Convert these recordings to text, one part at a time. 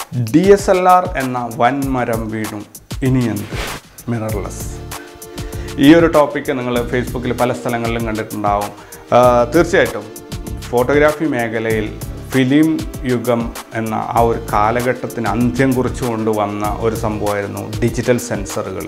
D S L R എന്ന വൻമരം വീണു ഇനിയെന്ത് mirrorless ഈ ഒരു ടോപ്പിക്ക് നിങ്ങൾ ഫേസ്ബുക്കിൽ പല സ്ഥലങ്ങളിലും കണ്ടിട്ടുണ്ടാവും ആ, തീർച്ചയായിട്ടും ഫോട്ടോഗ്രാഫി മേഖലയിൽ ഫിലിം യുഗം എന്ന ആ ഒരു കാലഘട്ടത്തിന് അന്ത്യം കുറിച്ചുകൊണ്ട് വന്ന ഒരു സംഭവമായിരുന്നു ഡിജിറ്റൽ സെൻസറുകൾ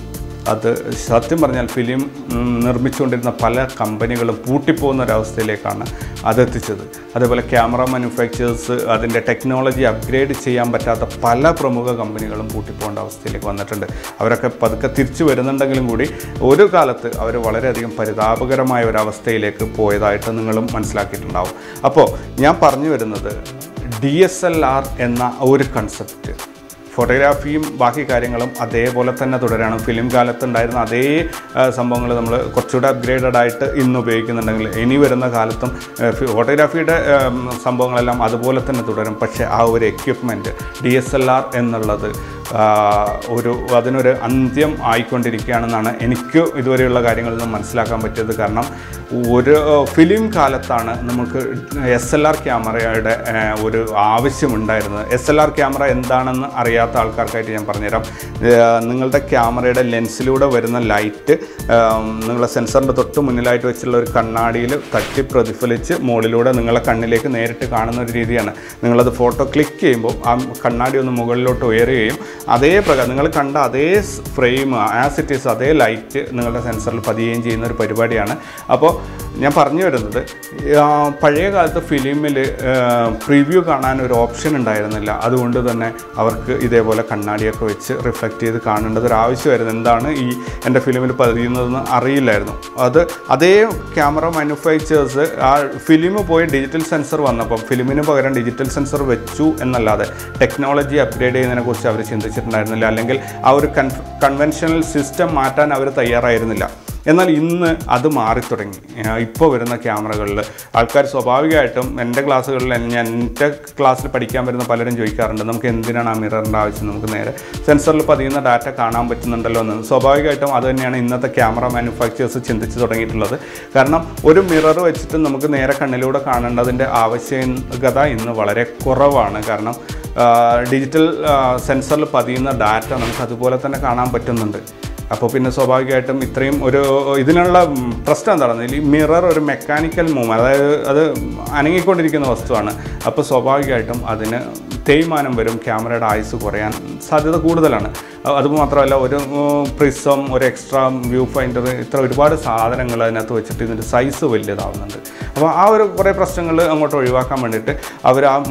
അത് സത്യം പറഞ്ഞാൽ ഫിലിം ഉം, നിർമ്മിച്ചുകൊണ്ടിരുന്ന പല കമ്പനികളും പൂട്ടിപ്പോകുന്ന ഒരവസ്ഥയിലേക്കാണ് അതെത്തിച്ചത് അതേപോലെ ക്യാമറ മാനുഫാക്ചേഴ്സ് അതിൻ്റെ ടെക്നോളജി അപ്ഗ്രേഡ് ചെയ്യാൻ പറ്റാത്ത പല പ്രമുഖ കമ്പനികളും പൂട്ടിപ്പോകേണ്ട അവസ്ഥയിലേക്ക് വന്നിട്ടുണ്ട് അവരൊക്കെ പതുക്കെ തിരിച്ചു വരുന്നുണ്ടെങ്കിലും കൂടി ഒരു കാലത്ത് അവർ വളരെയധികം പരിതാപകരമായ ഒരു അവസ്ഥയിലേക്ക് പോയതായിട്ട് നിങ്ങളും മനസ്സിലാക്കിയിട്ടുണ്ടാവും അപ്പോൾ ഞാൻ പറഞ്ഞു വരുന്നത് ഡി എസ് എൽ ആർ എന്ന ഒരു കൺസെപ്റ്റ് ഫോട്ടോഗ്രാഫിയും ബാക്കി കാര്യങ്ങളും അതേപോലെ തന്നെ തുടരാണ് ഫിലിം കാലത്ത് ഉണ്ടായിരുന്ന അതേ സംഭവങ്ങൾ നമ്മൾ കുറച്ചുകൂടെ അപ്ഗ്രേഡഡ് ആയിട്ട് ഇന്ന് ഉപയോഗിക്കുന്നുണ്ടെങ്കിൽ ഇനി വരുന്ന കാലത്തും ആ, ഫി- ഫോട്ടോഗ്രാഫിയുടെ ആം, സംഭവങ്ങളെല്ലാം അതുപോലെ തന്നെ തുടരും പക്ഷേ ആ ഒരു equipment D S L R എന്നുള്ളത് ആ, ഒരു അതിനൊരു അന്ത്യം ആയിക്കൊണ്ടിരിക്കുകയാണെന്നാണ് എനിക്ക് ഇതുവരെയുള്ള കാര്യങ്ങളിൽ നിന്ന് മനസ്സിലാക്കാൻ പറ്റിയത് കാരണം ഒരു ഫിലിം കാലത്താണ് നമുക്ക് എസ് എൽ ആർ ക്യാമറയുടെ ആ, ഒരു ആവശ്യമുണ്ടായിരുന്നത് എസ് എൽ ആർ ക്യാമറ എന്താണെന്ന് അറിയാത്ത ആൾക്കാർക്കായിട്ട് ഞാൻ പറഞ്ഞുതരാം ആ, നിങ്ങളുടെ ക്യാമറയുടെ ലെൻസിലൂടെ വരുന്ന ലൈറ്റ് നിങ്ങളുടെ സെൻസറിൻ്റെ തൊട്ട് മുന്നിലായിട്ട് വെച്ചുള്ള ഒരു കണ്ണാടിയിൽ തട്ടി പ്രതിഫലിച്ച് മുകളിലൂടെ നിങ്ങളെ കണ്ണിലേക്ക് നേരിട്ട് കാണുന്ന ഒരു രീതിയാണ് നിങ്ങളത് ഫോട്ടോ ക്ലിക്ക് ചെയ്യുമ്പോൾ ആ കണ്ണാടി ഒന്ന് മുകളിലോട്ട് ഉയരുകയും അതേ പ്രകാരം നിങ്ങൾ കണ്ട അതേ ഫ്രെയിം ആസ് ഇറ്റ് ഈസ് അതേ ലൈറ്റ് നിങ്ങളുടെ സെൻസറിൽ പതിയുകയും ചെയ്യുന്ന ഒരു പരിപാടിയാണ് അപ്പോൾ ഞാൻ പറഞ്ഞു വരുന്നത് ആ, പഴയ കാലത്ത് ഫിലിമിൽ പ്രിവ്യൂ കാണാൻ ഒരു ഓപ്ഷൻ ഉണ്ടായിരുന്നില്ല അതുകൊണ്ട് തന്നെ അവർക്ക് ഇതേപോലെ കണ്ണാടിയൊക്കെ വെച്ച് റിഫ്ലക്റ്റ് ചെയ്ത് കാണേണ്ടത് ഒരു ആവശ്യമായിരുന്നു എന്താണ് ഈ എൻ്റെ ഫിലിമിൽ പതിയുന്നതെന്ന് അറിയില്ലായിരുന്നു അത് അതേ ക്യാമറ മാനുഫാക്ചേഴ്സ് ആ ഫിലിം പോയി ഡിജിറ്റൽ സെൻസർ വന്നപ്പം ഫിലിമിന് പകരം ഡിജിറ്റൽ സെൻസർ വെച്ചു എന്നല്ലാതെ ടെക്നോളജി അപ്ഗ്രേഡ് ചെയ്യുന്നതിനെ കുറിച്ച് അവർ ചിന്തിച്ചിട്ടുണ്ടായിരുന്നില്ല അല്ലെങ്കിൽ ആ ഒരു കൺ കൺവെൻഷണൽ സിസ്റ്റം മാറ്റാൻ അവർ തയ്യാറായിരുന്നില്ല എന്നാൽ ഇന്ന് അത് മാറിത്തുടങ്ങി ഇപ്പോൾ വരുന്ന ക്യാമറകളിൽ ആൾക്കാർ സ്വാഭാവികമായിട്ടും എൻ്റെ ക്ലാസ്സുകളിൽ ഞാൻ എൻ്റെ ക്ലാസ്സിൽ പഠിക്കാൻ വരുന്ന പലരും ചോദിക്കാറുണ്ട് നമുക്ക് എന്തിനാണ് ആ മിററിൻ്റെ ആവശ്യം നമുക്ക് നേരെ സെൻസറിൽ പതിയുന്ന ഡാറ്റ കാണാൻ പറ്റുന്നുണ്ടല്ലോ എന്ന് സ്വാഭാവികമായിട്ടും അത് തന്നെയാണ് ഇന്നത്തെ ക്യാമറ മാനുഫാക്ചേഴ്സ് ചിന്തിച്ച് തുടങ്ങിയിട്ടുള്ളത് കാരണം ഒരു മിറർ വെച്ചിട്ട് നമുക്ക് നേരെ കണ്ണിലൂടെ കാണേണ്ടതിൻ്റെ ആവശ്യകത ഇന്ന് വളരെ കുറവാണ് കാരണം ഡിജിറ്റൽ സെൻസറിൽ പതിയുന്ന ഡാറ്റ നമുക്ക് അതുപോലെ തന്നെ കാണാൻ പറ്റുന്നുണ്ട് അപ്പോൾ പിന്നെ സ്വാഭാവികമായിട്ടും ഇത്രയും ഒരു ഇതിനുള്ള ഉം, പ്രശ്നം എന്താണെന്ന് ഈ മിറർ ഒരു മെക്കാനിക്കൽ മൂവ് അതായത് അത് അനങ്ങിക്കൊണ്ടിരിക്കുന്ന വസ്തുവാണ് അപ്പോൾ സ്വാഭാവികമായിട്ടും അതിന് തേയ്മാനം വരും ക്യാമറയുടെ ആയുസ് കുറയാൻ സാധ്യത കൂടുതലാണ് അ- അതുമാത്രമല്ല ഒരു പ്രിസം ഒരു എക്സ്ട്രാ വ്യൂ ഫൈൻഡർ ഇത്ര ഒരുപാട് സാധനങ്ങൾ അതിനകത്ത് വെച്ചിട്ട് ഇതിൻ്റെ സൈസ് വലിയതാവുന്നുണ്ട് അപ്പോൾ ആ ഒരു കുറേ പ്രശ്നങ്ങൾ അങ്ങോട്ട് ഒഴിവാക്കാൻ വേണ്ടിയിട്ട് അവർ ആ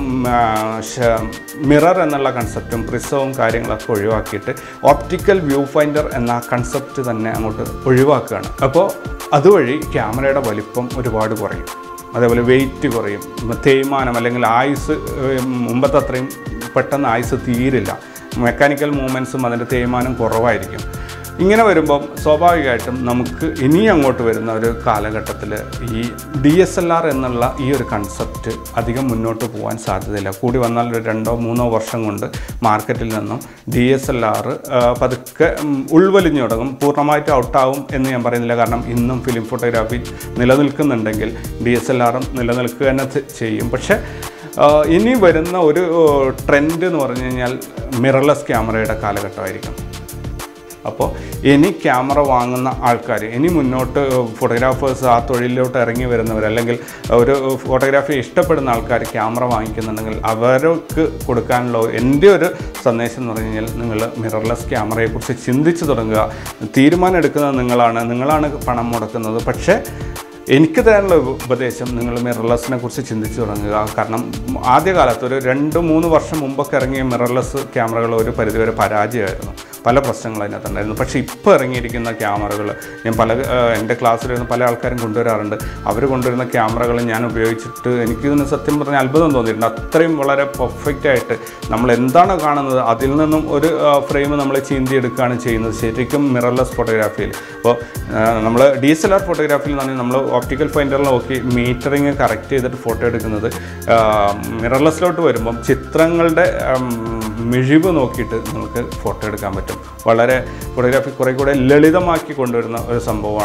മിറർ എന്നുള്ള കൺസെപ്റ്റും പ്രിസവും കാര്യങ്ങളൊക്കെ ഒഴിവാക്കിയിട്ട് ഓപ്റ്റിക്കൽ വ്യൂ ഫൈൻഡർ എന്ന കൺസെപ്റ്റ് തന്നെ അങ്ങോട്ട് ഒഴിവാക്കുകയാണ് അപ്പോൾ അതുവഴി ക്യാമറയുടെ വലിപ്പം ഒരുപാട് കുറയും അതേപോലെ വെയിറ്റ് കുറയും തേയ്മാനം അല്ലെങ്കിൽ ആയുസ് ഏഹ്, മുമ്പത്തെ അത്രയും പെട്ടെന്ന് ആയുസ് തീരില്ല മെക്കാനിക്കൽ മൂവ്മെൻറ്റ്സും അതിൻ്റെ തേയ്മാനം കുറവായിരിക്കും ഇങ്ങനെ വരുമ്പം സ്വാഭാവികമായിട്ടും നമുക്ക് ഇനി അങ്ങോട്ട് വരുന്ന ഒരു കാലഘട്ടത്തിൽ ഈ ഡി എസ് എൽ ആർ എന്നുള്ള ഈ ഒരു കൺസെപ്റ്റ് അധികം മുന്നോട്ട് പോകാൻ സാധ്യതയില്ല കൂടി വന്നാൽ ഒരു രണ്ടോ മൂന്നോ വർഷം കൊണ്ട് മാർക്കറ്റിൽ നിന്നും ഡി എസ് എൽ ആർ പതുക്കെ ഉം, ഉൾവലിഞ്ഞു തുടങ്ങും പൂർണ്ണമായിട്ട് ഔട്ടാവും എന്ന് ഞാൻ പറയുന്നില്ല കാരണം ഇന്നും ഫിലിം ഫോട്ടോഗ്രാഫി നിലനിൽക്കുന്നുണ്ടെങ്കിൽ ഡി എസ് എൽ ആറും നിലനിൽക്കുക തന്നെ ത- ചെയ്യും പക്ഷേ ആ, ഇനി വരുന്ന ഒരു ട്രെൻഡ് എന്ന് പറഞ്ഞു കഴിഞ്ഞാൽ മിറർലെസ് ക്യാമറയുടെ കാലഘട്ടമായിരിക്കും അപ്പോൾ ഇനി ക്യാമറ വാങ്ങുന്ന ആൾക്കാർ ഇനി മുന്നോട്ട് ഫോട്ടോഗ്രാഫേഴ്സ് ആ തൊഴിലിലോട്ട് ഇറങ്ങി വരുന്നവർ അല്ലെങ്കിൽ ഒരു ഫോട്ടോഗ്രാഫി ഇഷ്ടപ്പെടുന്ന ആൾക്കാർ ക്യാമറ വാങ്ങിക്കുന്നുണ്ടെങ്കിൽ അവർക്ക് കൊടുക്കാനുള്ള എൻ്റെ ഒരു സന്ദേശം എന്ന് പറഞ്ഞു കഴിഞ്ഞാൽ നിങ്ങൾ മിറർലെസ് ക്യാമറയെക്കുറിച്ച് ചിന്തിച്ച് തുടങ്ങുക തീരുമാനം എടുക്കുന്നത് നിങ്ങളാണ് നിങ്ങളാണ് പണം മുടക്കുന്നത് പക്ഷേ എനിക്ക് തരാനുള്ള ഉപ- ഉപദേശം നിങ്ങൾ മിറർലെസ്സിനെ കുറിച്ച് ചിന്തിച്ച് തുടങ്ങുക കാരണം ആദ്യകാലത്ത് ഒരു രണ്ട് മൂന്ന് വർഷം മുമ്പൊക്കെ ഇറങ്ങിയ മിറർലെസ് ക്യാമറകൾ ഒരു പരിധിവരെ പരാജയമായിരുന്നു പല പ്രശ്നങ്ങൾ അതിനകത്തുണ്ടായിരുന്നു പക്ഷേ ഇപ്പോൾ ഇറങ്ങിയിരിക്കുന്ന ക്യാമറകൾ ഞാൻ പല ആ, എൻ്റെ ക്ലാസ്സിലിരുന്ന് പല ആൾക്കാരും കൊണ്ടുവരാറുണ്ട് അവർ കൊണ്ടുവരുന്ന ക്യാമറകൾ ഞാൻ ഉപയോഗിച്ചിട്ട് എനിക്കിതിന് സത്യം പറഞ്ഞാൽ അത്ഭുതം തോന്നിയിട്ടുണ്ട് അത്രയും വളരെ പെർഫെക്റ്റ് ആയിട്ട് നമ്മൾ എന്താണ് കാണുന്നത് അതിൽ നിന്നും ഒരു ഫ്രെയിം നമ്മൾ ചീന്തിയെടുക്കുകയാണ് ചെയ്യുന്നത് ശരിക്കും മിറർലെസ് ഫോട്ടോഗ്രാഫിയിൽ അപ്പോൾ നമ്മൾ ഡി എസ് എൽ ആർ ഫോട്ടോഗ്രാഫിയിൽ നിന്ന് നമ്മൾ ഓപ്റ്റിക്കൽ ഫൈൻഡറിൽ നോക്കി മീറ്ററിങ് കറക്റ്റ് ചെയ്തിട്ട് ഫോട്ടോ എടുക്കുന്നത് മിറർലെസ്സിലോട്ട് വരുമ്പം ചിത്രങ്ങളുടെ ഉം, മിഴിവ് നോക്കിയിട്ട് നമുക്ക് ഫോട്ടോ എടുക്കാൻ പറ്റും വളരെ ഫോട്ടോഗ്രാഫി കുറേ കൂടെ ലളിതമാക്കി കൊണ്ടുവരുന്ന ഒരു സംഭവമാണ്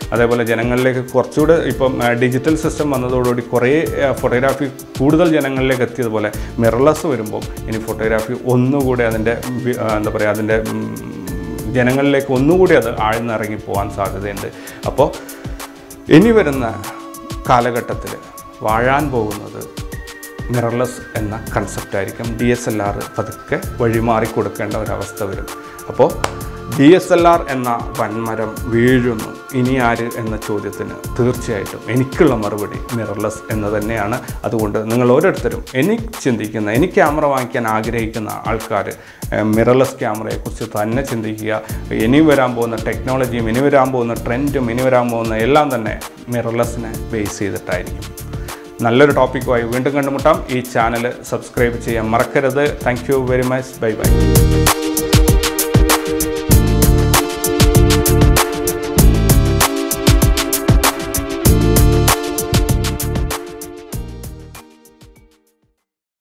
അതേപോലെ ജനങ്ങളിലേക്ക് കുറച്ചുകൂടെ ഇപ്പം ഡിജിറ്റൽ സിസ്റ്റം വന്നതോടുകൂടി കുറേ ഫോട്ടോഗ്രാഫി കൂടുതൽ ജനങ്ങളിലേക്ക് എത്തിയതുപോലെ മിറർലെസ് വരുമ്പോൾ ഇനി ഫോട്ടോഗ്രാഫി ഒന്നുകൂടി അതിൻ്റെ വി- ആ, എന്താ പറയുക അതിൻ്റെ ഉം, ജനങ്ങളിലേക്ക് ഒന്നുകൂടി അത് ആഴ്ന്നിറങ്ങി പോകാൻ സാധ്യതയുണ്ട് അപ്പോൾ ഇനി വരുന്ന കാലഘട്ടത്തിൽ വാഴാൻ പോകുന്നത് മിറർലെസ് എന്ന കൺസെപ്റ്റായിരിക്കും ഡി എസ് എൽ ആർ പതുക്കെ വഴിമാറി കൊടുക്കേണ്ട ഒരവസ്ഥ വരും അപ്പോൾ ഡി എസ് എൽ ആർ എന്ന വൻമരം വീഴുന്നു ഇനി ആര് എന്ന ചോദ്യത്തിന് തീർച്ചയായിട്ടും എനിക്കുള്ള മറുപടി മിറർലെസ് എന്ന് തന്നെയാണ് അതുകൊണ്ട് നിങ്ങൾ ഓരോരുത്തരും എനിക്ക് ചിന്തിക്കുന്ന എനിക്ക് ക്യാമറ വാങ്ങിക്കാൻ ആഗ്രഹിക്കുന്ന ആൾക്കാർ മിറർലെസ് ക്യാമറയെക്കുറിച്ച് തന്നെ ചിന്തിക്കുക ഇനി വരാൻ പോകുന്ന ടെക്നോളജിയും ഇനി വരാൻ പോകുന്ന ട്രെൻഡും ഇനി വരാൻ പോകുന്ന എല്ലാം തന്നെ മിറർലെസ്സിനെ ബേസ് ചെയ്തിട്ടായിരിക്കും നല്ലൊരു ടോപ്പിക്കുമായി വീണ്ടും കണ്ടുമുട്ടാം ഈ ചാനൽ സബ്സ്ക്രൈബ് ചെയ്യാൻ മറക്കരുത് thank you very much bye by